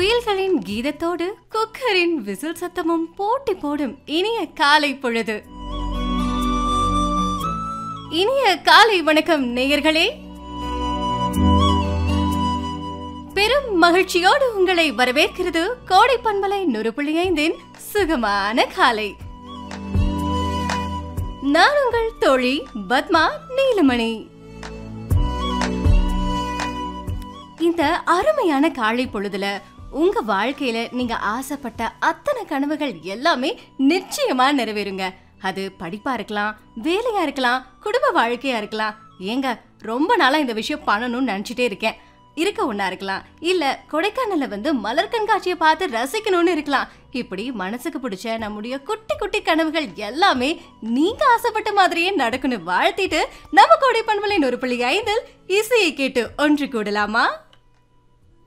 குயில்களின் கீதத்தோடு குக்கரின் whistle சத்தமும் போட்டி போடும் இனிய காலை பொழுது இனிய காலை வணக்கம் நேயர்களே பெரும் மகிழ்ச்சியோடு உங்களை வரவேற்கிறது கோடை பண்பலை நுறுப்புள்ளி ஐந்தின் சுகமான காலை நான் உங்கள் தோழி பத்மா நீலமணி இந்த அருமையான காலை பொழுதுல உங்க வாழ்க்கையில நீங்க ஆசைப்பட்ட அத்தனை கனவுகள் எல்லாமே நிச்சயமா நிறைவேறுங்க அது படிப்பா இருக்கலாம் வேலையா இருக்கலாம் குடும்ப வாழ்க்கையா இருக்கலாம் ஏங்க ரொம்ப நாளா இந்த விஷயம் பண்ணணும்னு நினைச்சிட்டே இருக்கேன் இருக்க ஒண்ணா இருக்கலாம் இல்ல கொடைக்கானல்ல வந்து மலர் கண்காட்சியை பார்த்து ரசிக்கணும்னு இருக்கலாம் இப்படி மனசுக்கு பிடிச்ச நம்முடைய குட்டி குட்டி கனவுகள் எல்லாமே நீங்க ஆசைப்பட்ட மாதிரியே நடக்கணும் வாழ்த்திட்டு நம்ம கோடை பண்பலின் ஒரு புள்ளி ஐந்தில் இசையை கேட்டு ஒன்று கூடலாமா